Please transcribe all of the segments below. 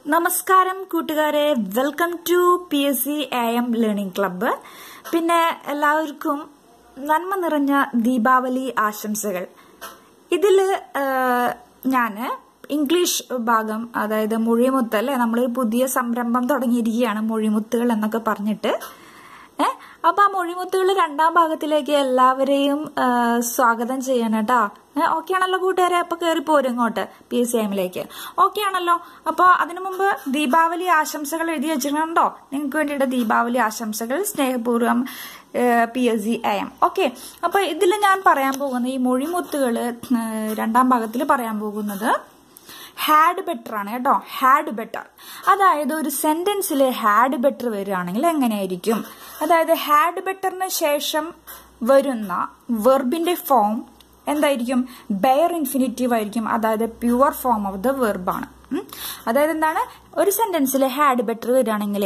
നമസ്കാരം കൂട്ടുകാരെ welcome to P S C A M learning club പിന്നെ എല്ലാവർക്കും നന്മ നിറഞ്ഞ ദീപാവലി ആശംസകൾ ഇതിൽ ഞാൻ ഇംഗ്ലീഷ് ഭാഗം അതായത് മൊഴിമുത്ത് അല്ലേ നമ്മളൊരു പുതിയ സംരംഭം തുടങ്ങിയിരിക്കുകയാണ് മൊഴിമുത്തുകൾ എന്നൊക്കെ പറഞ്ഞിട്ട് ഏഹ് അപ്പൊ ആ മൊഴിമുത്തുകൾ രണ്ടാം ഭാഗത്തിലേക്ക് എല്ലാവരെയും ആ, സ്വാഗതം ചെയ്യണം കേട്ടോ ഓക്കെ ആണല്ലോ കൂട്ടുകാരെ അപ്പൊ കയറി പോരും ഇങ്ങോട്ട് പി എസ് സി എമ്മിലേക്ക് ഓക്കെ ആണല്ലോ അപ്പൊ അതിനു മുമ്പ് ദീപാവലി ആശംസകൾ എഴുതി വെച്ചിട്ടുണ്ടോ നിങ്ങൾക്ക് വേണ്ടിയിട്ട് ദീപാവലി ആശംസകൾ സ്നേഹപൂർവ്വം P S C M okay അപ്പൊ ഇതിൽ ഞാൻ പറയാൻ പോകുന്ന ഈ മൊഴിമുത്തുകൾ രണ്ടാം ഭാഗത്തിൽ പറയാൻ പോകുന്നത് ഹാഡ് ബെറ്റർ ആണ് കേട്ടോ ഹാഡ് ബെറ്റർ അതായത് ഒരു സെന്റൻസിൽ ഹാഡ് ബെറ്റർ വരികയാണെങ്കിൽ എങ്ങനെയായിരിക്കും അതായത് ഹാഡ് ബെറ്ററിന് ശേഷം വരുന്ന വെർബിന്റെ ഫോം എന്തായിരിക്കും ബെയർ ഇൻഫിനിറ്റീവ് ആയിരിക്കും അതായത് പ്യുവർ ഫോം ഓഫ് ദ വെർബാണ് അതായത് എന്താണ് ഒരു സെന്റൻസിൽ ഹാഡ് ബെറ്റർ വരികയാണെങ്കിൽ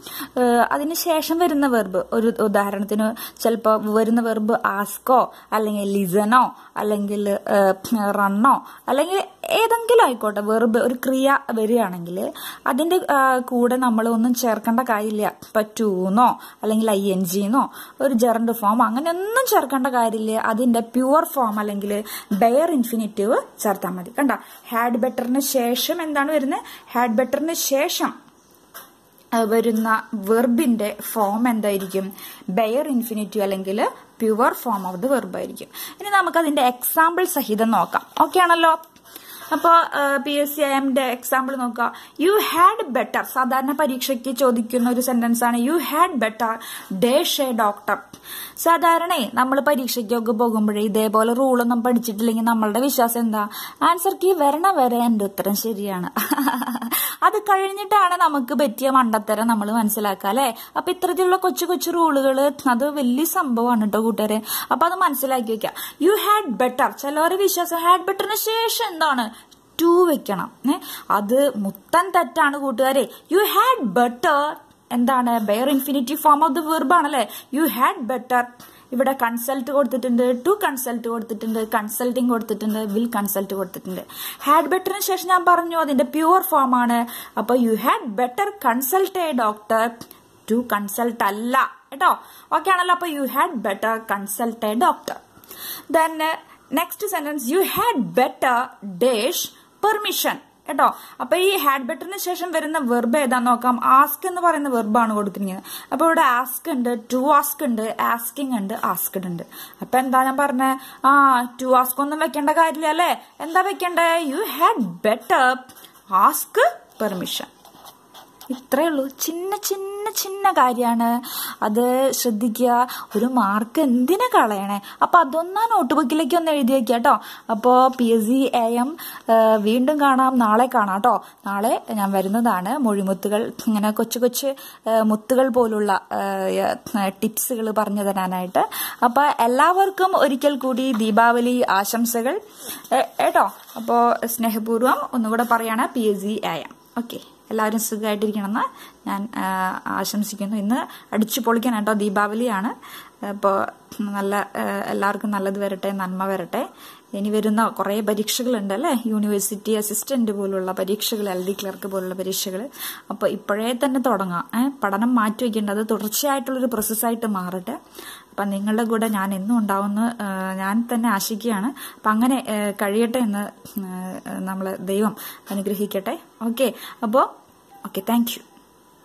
അതിന് ശേഷം വരുന്ന വെർബ് ഒരു ഉദാഹരണത്തിന് ചിലപ്പോൾ വരുന്ന വെർബ് ആസ്കോ അല്ലെങ്കിൽ ലിസണോ അല്ലെങ്കിൽ റണ്ണോ അല്ലെങ്കിൽ ഏതെങ്കിലും ആയിക്കോട്ടെ വെർബ് ഒരു ക്രിയ വരികയാണെങ്കിൽ അതിന്റെ ആ, കൂടെ നമ്മൾ ഒന്നും ചേർക്കേണ്ട കാര്യമില്ല ഇപ്പൊ ടൂന്നോ അല്ലെങ്കിൽ ഐ എൻ ജിന്നോ ഒരു ജെറണ്ട് ഫോം അങ്ങനെ ഒന്നും ചേർക്കേണ്ട കാര്യമില്ല അതിന്റെ പ്യുവർ ഫോം അല്ലെങ്കിൽ ബെയർ ഇൻഫിനിറ്റീവ് ചേർത്താൽ മതി കണ്ട ഹാഡ് ബെറ്ററിന് ശേഷം എന്താണ് വരുന്നത് ഹാഡ് ബെറ്ററിന് ശേഷം ആ, വരുന്ന വെർബിന്റെ ഫോം എന്തായിരിക്കും ബെയർ ഇൻഫിനിറ്റീവ് അല്ലെങ്കിൽ pure form of the verb ആയിരിക്കും ഇനി നമുക്ക് അതിന്റെ എക്സാമ്പിൾ സഹിതം നോക്കാം ഓക്കെ ആണല്ലോ അപ്പോ പി എസ് സി എമ്മിന്റെ എക്സാമ്പിൾ നോക്കുക യു ഹാഡ് ബെറ്റർ സാധാരണ പരീക്ഷയ്ക്ക് ചോദിക്കുന്ന ഒരു സെന്റൻസ് ആണ് you had better dash a doctor സാധാരണ നമ്മൾ പരീക്ഷയ്ക്കൊക്കെ പോകുമ്പോഴേ ഇതേപോലെ റൂളൊന്നും പഠിച്ചിട്ടില്ലെങ്കിൽ നമ്മളുടെ വിശ്വാസം എന്താ ആൻസർ കീ വരണ വരെ എന്റെ ഉത്തരം ശരിയാണ് അത് കഴിഞ്ഞിട്ടാണ് നമുക്ക് പറ്റിയ മണ്ടത്തരം നമ്മൾ മനസ്സിലാക്കുക അല്ലെ അപ്പൊ ഇത്തരത്തിലുള്ള കൊച്ചു കൊച്ചു റൂളുകൾ അത് വലിയ സംഭവമാണ് കേട്ടോ കൂട്ടുകാരെ അപ്പൊ അത് മനസ്സിലാക്കി വെക്കുക യു ഹാഡ് ബെറ്റർ ചിലവരെ വിശ്വാസം ഹാഡ് ബെറ്ററിന് ശേഷം എന്താണ് ടു വെക്കണം ഏ അത് മുത്തൻ തെറ്റാണ് കൂട്ടുകാരെ യു ഹാഡ് ബെറ്റർ എന്താണ് bare infinity form of the verb ആണല്ലേ യു ഹാഡ് ബെറ്റർ ഇവിടെ കൺസൾട്ട് കൊടുത്തിട്ടുണ്ട് ടു കൺസൾട്ട് കൊടുത്തിട്ടുണ്ട് കൺസൾട്ടിങ് കൊടുത്തിട്ടുണ്ട് വിൽ കൺസൾട്ട് കൊടുത്തിട്ടുണ്ട് ഹാഡ് ബെറ്ററിന് ശേഷം ഞാൻ പറഞ്ഞു അതിന്റെ പ്യുവർ ഫോം ആണ് അപ്പൊ you had better consult a doctor to consult അല്ല കേട്ടോ ഓക്കെ ആണല്ലോ അപ്പൊ you had better consult a doctor then next sentence you had better dash permission കേട്ടോ അപ്പൊ ഈ ഹാഡ് ബെറ്ററിന് ശേഷം വരുന്ന വെർബ് ഏതാന്ന് നോക്കാം ആസ്ക് എന്ന് പറയുന്ന വെർബാണ് കൊടുത്തിരിക്കുന്നത് അപ്പൊ ഇവിടെ ആസ്ക് ഉണ്ട് ടു ആസ്ക് ഉണ്ട് ആസ്കിങ് ഉണ്ട് ആസ്ക്ഡ് ഉണ്ട് അപ്പൊ എന്താ ഞാൻ പറഞ്ഞത് ആ ടു ആസ്ക് ഒന്നും വെക്കേണ്ട കാര്യമില്ല അല്ലേ എന്താ വെക്കണ്ടേ you had better ask permission ഇത്രേ ഉള്ളൂ ചിന്ന ചിന്ന ചിന്ന കാര്യമാണ് അത് ശ്രദ്ധിക്കുക ഒരു മാർക്ക് എന്തിനാ കളയണേ അപ്പൊ അതൊന്നാ നോട്ട് ബുക്കിലേക്ക് ഒന്ന് എഴുതി വെക്കുക കേട്ടോ അപ്പോ P S C A M വീണ്ടും കാണാം നാളെ കാണാം കേട്ടോ നാളെ ഞാൻ വരുന്നതാണ് മൊഴിമുത്തുകൾ ഇങ്ങനെ കൊച്ചു കൊച്ചു ആ, മുത്തുകൾ പോലുള്ള ടിപ്സുകൾ പറഞ്ഞു തരാനായിട്ട് അപ്പൊ എല്ലാവർക്കും ഒരിക്കൽ കൂടി ദീപാവലി ആശംസകൾ ഏ, കേട്ടോ അപ്പോ സ്നേഹപൂർവ്വം ഒന്നുകൂടെ പറയാണ് P S C A M okay എല്ലാവരും സുഖമായിട്ടിരിക്കണമെന്ന് ഞാൻ ആ, ആശംസിക്കുന്നു ഇന്ന് അടിച്ചു പൊളിക്കാൻ കേട്ടോ ദീപാവലിയാണ് അപ്പോൾ നല്ല ആ, എല്ലാവർക്കും നല്ലത് വരട്ടെ നന്മ വരട്ടെ ഇനി വരുന്ന കുറേ പരീക്ഷകളുണ്ട് അല്ലേ യൂണിവേഴ്സിറ്റി അസിസ്റ്റന്റ് പോലുള്ള പരീക്ഷകൾ എൽ ഡി ക്ലർക്ക് പോലുള്ള പരീക്ഷകൾ അപ്പോൾ ഇപ്പോഴേ തന്നെ തുടങ്ങാം ഏഹ് പഠനം മാറ്റി വയ്ക്കേണ്ട അത് തുടർച്ചയായിട്ടുള്ളൊരു പ്രോസസ്സായിട്ട് മാറട്ടെ അപ്പം നിങ്ങളുടെ കൂടെ ഞാൻ എന്നും ഉണ്ടാവുമെന്ന് ആ, ഞാൻ തന്നെ ആശിക്കുകയാണ് അപ്പം അങ്ങനെ ആ, കഴിയട്ടെ എന്ന് നമ്മൾ ദൈവം അനുഗ്രഹിക്കട്ടെ ഓക്കെ അപ്പോൾ ഓക്കെ താങ്ക് യു